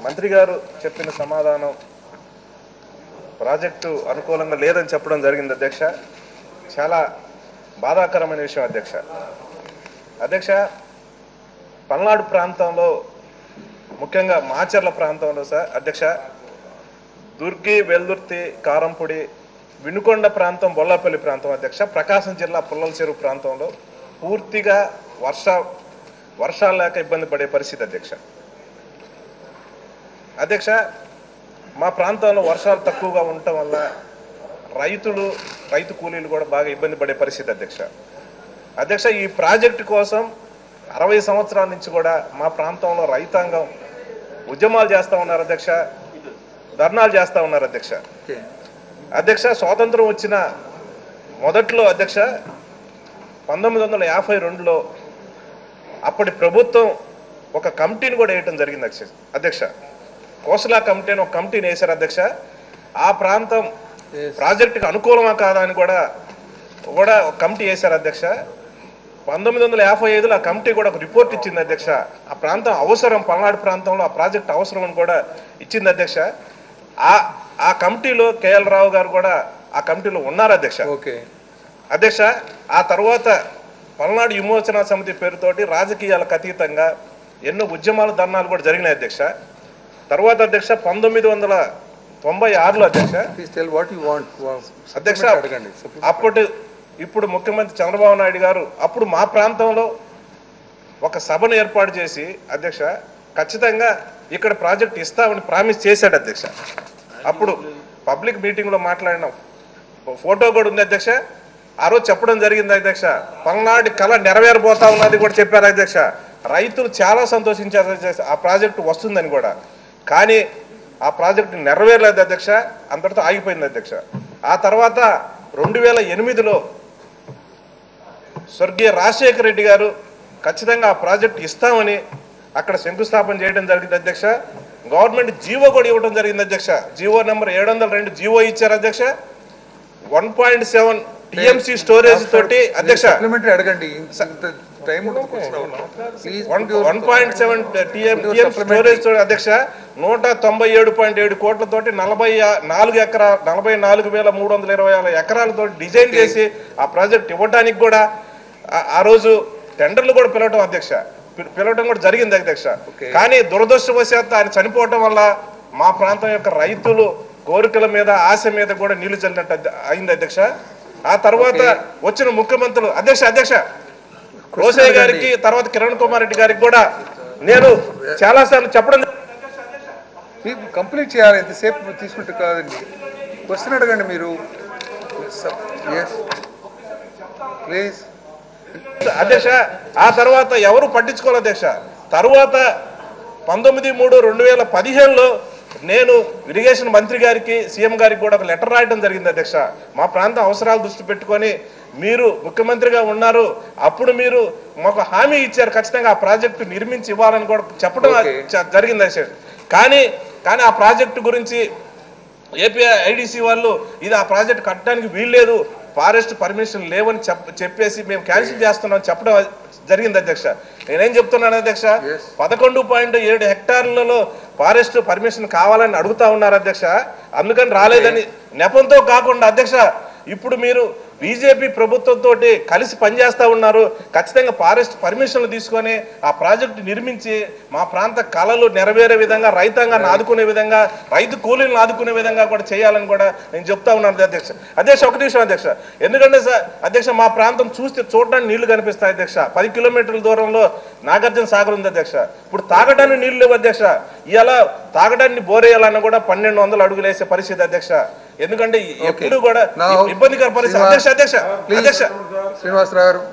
మంత్రి గారు చెప్పిన సమాధానం ప్రాజెక్టు అనుకూలంగా లేదని చెప్పడం జరిగింది అధ్యక్ష చాలా బాధాకరమైన విషయం అధ్యక్ష అధ్యక్ష పల్నాడు ప్రాంతంలో ముఖ్యంగా మాచర్ల ప్రాంతంలో సార్ అధ్యక్ష దుర్గి వెల్దుర్తి కారంపొడి వినుకొండ ప్రాంతం బొల్లాపల్లి ప్రాంతం అధ్యక్ష ప్రకాశం జిల్లా పుల్లల చెరువు ప్రాంతంలో పూర్తిగా వర్ష వర్షాలు లేక ఇబ్బంది పడే పరిస్థితి అధ్యక్ష అధ్యక్ష మా ప్రాంతంలో వర్షాలు తక్కువగా ఉండటం వల్ల రైతులు రైతు కూలీలు కూడా బాగా ఇబ్బంది పడే పరిస్థితి అధ్యక్ష అధ్యక్ష ఈ ప్రాజెక్టు కోసం అరవై సంవత్సరాల నుంచి కూడా మా ప్రాంతంలో రైతాంగం ఉద్యమాలు చేస్తా ఉన్నారు అధ్యక్ష ధర్నాలు చేస్తా ఉన్నారు అధ్యక్ష ఓకే అధ్యక్ష స్వాతంత్రం వచ్చిన మొదట్లో అధ్యక్ష పంతొమ్మిది వందల యాభై రెండులో అప్పటి ప్రభుత్వం ఒక కమిటీని కూడా వేయటం జరిగింది అధ్యక్ష అధ్యక్ష కోసలా కమిటీ అని ఒక కమిటీని వేశారు అధ్యక్ష ఆ ప్రాంతం Yes. ప్రాజెక్టుకి అనుకూలమా కాదా అని కూడా కూడా ఒక కమిటీ వేశారు అధ్యక్ష పంతొమ్మిది వందల యాభై ఐదులో ఆ కమిటీ కూడా ఒక రిపోర్ట్ ఇచ్చింది అధ్యక్ష ఆ ప్రాంతం అవసరం పల్నాడు ప్రాంతంలో ఆ ప్రాజెక్ట్ అవసరం అని కూడా ఇచ్చింది అధ్యక్ష ఆ ఆ కమిటీలో కేఎల్ రావు గారు కూడా ఆ కమిటీలో ఉన్నారు అధ్యక్ష ఓకే అధ్యక్ష ఆ తర్వాత పల్నాడు విమోచన సమితి పేరుతోటి రాజకీయాలకు అతీతంగా ఎన్నో ఉద్యమాలు ధర్నాలు కూడా జరిగినాయి అధ్యక్ష తర్వాత అధ్యక్ష పంతొమ్మిది వందల తొంభై ఆరులో అధ్యక్ష please tell what you want అధ్యక్ష అడగండి అప్పటి ఇప్పుడు ముఖ్యమంత్రి చంద్రబాబు నాయుడు గారు అప్పుడు మా ప్రాంతంలో ఒక సభను ఏర్పాటు చేసి అధ్యక్ష ఖచ్చితంగా ఇక్కడ ప్రాజెక్ట్ ఇస్తామని ప్రామిస్ చేశాడు అధ్యక్ష అప్పుడు పబ్లిక్ మీటింగ్లో మాట్లాడినాం ఫోటో కూడా ఉంది అధ్యక్ష ఆ రోజు చెప్పడం జరిగింది అధ్యక్ష పల్నాడు కళ నెరవేరబోతా ఉన్నది కూడా చెప్పారు అధ్యక్ష రైతులు చాలా సంతోషించారు అధ్యక్ష ఆ ప్రాజెక్టు వస్తుందని కూడా కానీ ఆ ప్రాజెక్టు నెరవేరలేదు అధ్యక్ష అంతటితో ఆగిపోయింది అధ్యక్ష ఆ తర్వాత రెండు వేల ఎనిమిదిలో స్వర్గీయ రాజశేఖర రెడ్డి గారు ఖచ్చితంగా ఆ ప్రాజెక్ట్ ఇస్తామని అక్కడ శంకుస్థాపన చేయడం జరిగింది అధ్యక్ష గవర్నమెంట్ జీవో కూడా ఇవ్వడం జరిగింది అధ్యక్ష జీవో నెంబర్ ఏడు వందల రెండు జీవో ఇచ్చారు అధ్యక్ష one point seven TMC storage తోటి అధ్యక్ష సప్లిమెంటరీ అడగండి ఇంత టైం ఉంటుంది please one point seven TM TM storage తోటి అధ్యక్ష నూట తొంభై ఏడు పాయింట్ ఏడు కోట్లతోటి నలభై ఆ- నాలుగు ఎకరా నలభై నాలుగు వేల మూడు వందల ఇరవై ఆరు ఎకరాలతో డిజైన్ చేసి ఆ ప్రాజెక్ట్ ఇవ్వడానికి కూడా ఆ- ఆ రోజు టెండర్లు కూడా పిలవటం అధ్యక్ష పి- పిలవటం కూడా జరిగింది అధ్యక్ష Okay. కానీ దురదృష్టవశాత్తు ఆయన చనిపోవటం వల్ల మా ప్రాంతం యొక్క రైతులు కోరికల మీద ఆశ మీద కూడా నీళ్లు చల్లినట్టు అధ్య- అయింది అధ్యక్ష ఆ తర్వాత వచ్చిన ముఖ్యమంత్రులు అధ్యక్ష అధ్యక్ష రోసయ్య గారికి తర్వాత కిరణ్ కుమార్ రెడ్డి గారికి కూడా నేను చాలా సార్లు చెప్పడం జరిగింది. కంప్లీట్ చేయాలి ఎంతసేపు తీసుకుంటే కాదండి క్వశ్చన్ అడగండి మీరు ఎస్ ప్లీజ్ అధ్యక్ష ఆ తర్వాత ఎవరు పట్టించుకోవాలి అధ్యక్ష తర్వాత పంతొమ్మిది మూడు రెండు వేల పదిహేనులో నేను ఇరిగేషన్ మంత్రి గారికి సీఎం గారికి కూడా ఒక లెటర్ రాయడం జరిగింది అధ్యక్ష మా ప్రాంతం అవసరాలు దృష్టి పెట్టుకొని మీరు ముఖ్యమంత్రిగా ఉన్నారు అప్పుడు మీరు మాకు హామీ ఇచ్చారు ఖచ్చితంగా ఆ ప్రాజెక్టు నిర్మించి ఇవ్వాలని కూడా చెప్పడం Okay. చ- జరిగింది అధ్యక్ష కానీ కానీ ఆ ప్రాజెక్టు గురించి ఏపీ ఐడిసి వాళ్ళు ఇది ఆ ప్రాజెక్ట్ కట్టడానికి వీల్లేదు ఫారెస్ట్ పర్మిషన్ లేవని చెప్ చెప్పేసి మేము క్యాన్సిల్ చేస్తున్నాం చెప్పడం జరిగింది అధ్యక్ష నేనేం చెప్తున్నాను అధ్యక్ష Yes. పదకొండు పాయింట్ ఏడు హెక్టార్లలో ఫారెస్ట్ పర్మిషన్ కావాలని అడుగుతా ఉన్నారు అధ్యక్ష అందుకని రాలేదని నెపంతో కాకుండా అధ్యక్ష ఇప్పుడు మీరు బీజేపీ ప్రభుత్వంతో కలిసి పనిచేస్తా ఉన్నారు ఖచ్చితంగా ఫారెస్ట్ పర్మిషన్లు తీసుకొని ఆ ప్రాజెక్టు నిర్మించి మా ప్రాంత కళలు నెరవేరే విధంగా రైతాంగాన్ని ఆదుకునే విధంగా రైతు కూలీలను ఆదుకునే విధంగా కూడా చేయాలని కూడా నేను చెప్తా ఉన్నాను అధ్యక్ష అధ్యక్ష ఒక నిమిషం అధ్యక్ష ఎందుకంటే సార్ అధ్యక్ష మా ప్రాంతం చూస్తే చూడడానికి నీళ్లు కనిపిస్తాయి అధ్యక్ష పది కిలోమీటర్ల దూరంలో నాగార్జున సాగర్ ఉంది అధ్యక్ష ఇప్పుడు తాగడానికి నీళ్లు లేవు అధ్యక్ష ఇలా తాగడానికి బోరేయాలన్నా కూడా పన్నెండు వందలు అడుగులు వేసే పరిస్థితి అధ్యక్ష ఎందుకంటే ఎప్పుడు కూడా Now, ఇబ్బందికర పరిస్థితి శ్రీనివాస్, అధ్యక్ష అధ్యక్ష Please. అధ్యక్ష శ్రీనివాసరావు గారు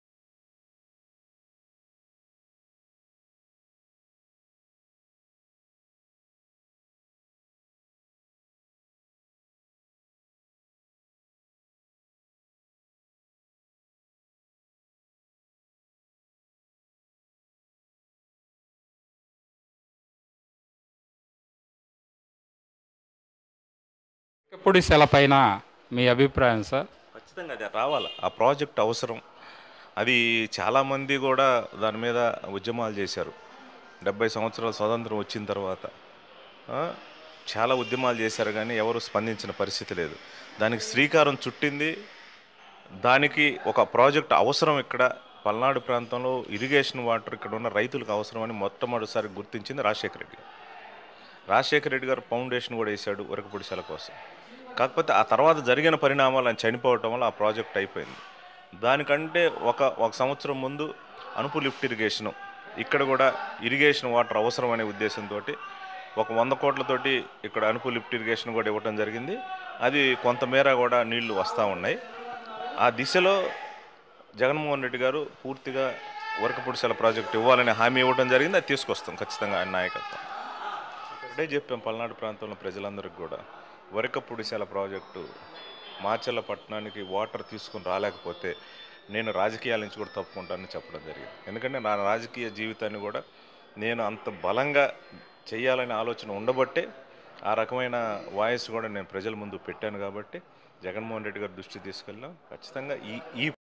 ఎప్పుడు సెలపైన మీ అభిప్రాయం సార్ ఖచ్చితంగా అది రావాలి ఆ ప్రాజెక్ట్ అవసరం అది చాలామంది కూడా దాని మీద ఉద్యమాలు చేశారు డెబ్బై సంవత్సరాల స్వాతంత్రం వచ్చిన తర్వాత ఆ, చాలా ఉద్యమాలు చేశారు కానీ ఎవరు స్పందించిన పరిస్థితి లేదు దానికి శ్రీకారం చుట్టింది దానికి ఒక ప్రాజెక్ట్ అవసరం ఇక్కడ పల్నాడు ప్రాంతంలో ఇరిగేషన్ వాటర్ ఇక్కడ ఉన్న రైతులకు అవసరమని మొట్టమొదటిసారి గుర్తించింది రాజశేఖర రెడ్డి గారు రాజశేఖర రెడ్డి గారు ఫౌండేషన్ కూడా వేశాడు ఉరకపొడిశాల కోసం కాకపోతే ఆ తర్వాత జరిగిన పరిణామాలు ఆయన చనిపోవటం వల్ల ఆ ప్రాజెక్ట్ అయిపోయింది దానికంటే ఒక ఒక సంవత్సరం ముందు అనుపు లిఫ్ట్ ఇరిగేషను ఇక్కడ కూడా ఇరిగేషన్ వాటర్ అవసరం అనే ఉద్దేశంతో ఒక వంద కోట్లతోటి ఇక్కడ అనుపు లిఫ్ట్ ఇరిగేషన్ కూడా ఇవ్వటం జరిగింది అది కొంతమేర కూడా నీళ్లు వస్తూ ఉన్నాయి ఆ దిశలో జగన్మోహన్ రెడ్డి గారు పూర్తిగా వరకపుడిసెల ప్రాజెక్ట్ ఇవ్వాలని హామీ ఇవ్వడం జరిగింది అది తీసుకొస్తాం ఖచ్చితంగా ఆయన నాయకత్వం ఒకటే చెప్పాం పల్నాడు ప్రాంతంలో ప్రజలందరికీ కూడా వరకపుడిసెల ప్రాజెక్టు మాచర్ల పట్టణానికి వాటర్ తీసుకుని రాలేకపోతే నేను రాజకీయాల నుంచి కూడా తప్పుకుంటానని చెప్పడం జరిగింది ఎందుకంటే నా రాజకీయ జీవితాన్ని కూడా నేను అంత బలంగా చేయాలనే ఆలోచన ఉండబట్టే ఆ రకమైన వాయిస్ కూడా నేను ప్రజల ముందు పెట్టాను కాబట్టి జగన్మోహన్ రెడ్డి గారి దృష్టి తీసుకెళ్ళాం ఖచ్చితంగా ఈ ఈ